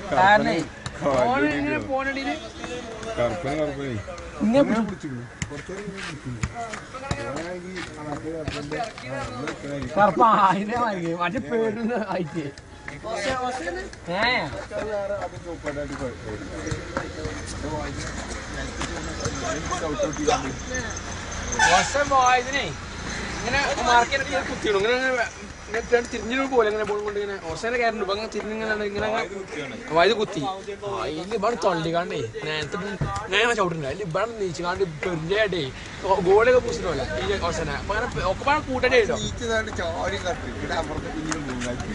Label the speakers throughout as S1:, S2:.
S1: കാരണേ ഓന് ഇങ്ങനെ പോണടിയില്
S2: കറുപ്പന് കറുപ്പനെ
S1: ഇങ്ങനെ പിടിച്ചു കറുപ്പ അതിനെ വാങ്ങി മറ്റേ പേരുന്ന ആയിട്ട് ഏ വർഷം പോയതിനെ ഇങ്ങനെ മാർക്കറ്റ് കുത്തിയിടും ഇങ്ങനെ ഇങ്ങനെ ഇങ്ങനെ തിരിഞ്ഞു പോലെ ഇങ്ങനെ ബോൾ കൊണ്ട് ഇങ്ങനെ ഓർസേനെ കയറുന്നുണ്ട് ഇപ്പൊ അങ്ങനെ തിരിഞ്ഞിങ്ങനെ ഇങ്ങനെ വയത് കുത്തി അതിൽ ഇവിടെ തൊള്ളിക്കാണ്ടേ നേരത്തെ ഞാൻ ചവിട്ടുണ്ട് അതിൽ ഇവിടെ നീച്ചുകാണ്ട് പെരിഞ്ചായിട്ടേ ഗോളൊക്കെ പൂസിട്ടല്ല ഈ ഓർസേന അപ്പൊ അങ്ങനെ ഒക്കെ പാടെ കൂട്ടേ കേട്ടോ
S2: ചാടി കത്തി ഇവിടെ അപ്പുറത്ത് പിന്നീട് മൂന്നാക്കി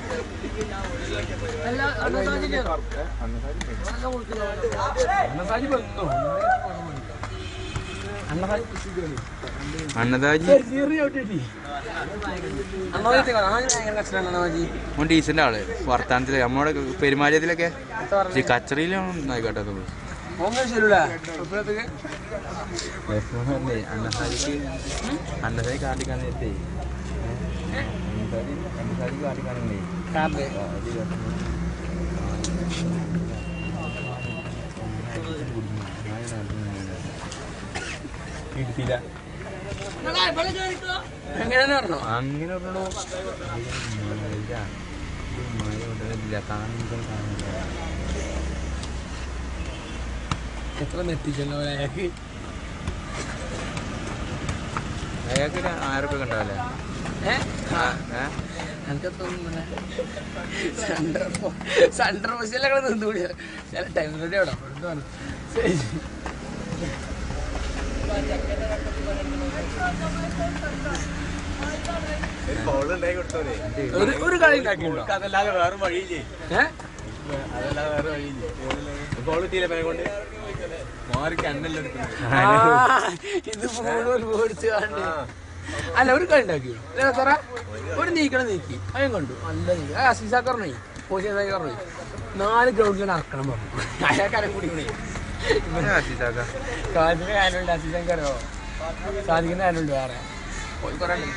S1: അന്നസാജി വന്നു അന്നസാജി
S3: അന്നദാജി
S1: ചെറിയ ചവിട്ടിട്ടി അന്നസാജി ഭയങ്കര കഷ്ടമാണ് അന്നസാജി
S3: ഓൻ ഡീസന്റ് ആള് വർത്താനത്തില് നമ്മുടെ പെരുമാറ്റത്തിലൊക്കെ ഈ കച്ചറയിലും ആയിക്കോട്ടെ നമ്മള്
S1: ഓങ്ങനെ ശരിയല്ല ഇപ്പോഴത്തേക്ക്
S3: അന്നസാരിക്ക് അന്നസാരി കാട്ടിക്കാൻ നേരത്തെ അന്നസാരി കാട്ടിക്കാണേ
S1: കാർഡ്
S3: കിട്ടിയില്ല
S1: എങ്ങനെയാന്ന് പറഞ്ഞോ
S3: അങ്ങനെ പറഞ്ഞോ മഴ ഉടനില്ല കാണുമ്പോൾ കാണില്ല
S1: എത്ര നെത്തിച്ചല്ലോ അയാൾക്ക്
S3: അയാൾക്ക് ആയിരം റുപ്യ കണ്ടാവല്ലേ
S1: ഏഹ്
S3: ഏഹ്
S1: എനിക്ക് തോന്നുന്നില്ല സെൻട്രൽ സെൻട്രൽ ബസ്സിലൊക്കെ നിന്നുകൂടി ചില ടൈമിലൂടെ അവിടെ എന്താണ് ഒരു ഒരു കളി ഉണ്ടാക്കിയിട്ടുണ്ടോ
S2: അതല്ലാതെ വേറെ വഴിയില്ലേ
S1: ഏഹ്
S2: അതല്ലാതെ വേറെ വഴിയില്ലേ ബോൾ കിട്ടിയില്ല പേരെ കൊണ്ട് മാറി കണ്ണല്ലോ
S1: ആ, ഇത് മുഴുവൻ മേടിച്ച് കണ്ട് അല്ല ഒരു കളി ഉണ്ടാക്കിയോ അല്ല സാറ ഒരു നീക്കണം നീക്കി അയൻ കണ്ടു നല്ല നീക്കി ആ അസീസാക്ക് പറഞ്ഞേ പോസിയാക്കി പറഞ്ഞു നാല് ഗ്രൗണ്ടിൽ നടക്കണം പറഞ്ഞു അയാൾക്കാരെ കൂടി കൂടി
S3: ആശിസാക്ക
S1: കാലിന്റെ കാനുണ്ട് അസീസാക്ക് അറിയോ സാധിക്കുന്ന കാനുണ്ട് വേറെ പോയി കുറെ ഉണ്ട്.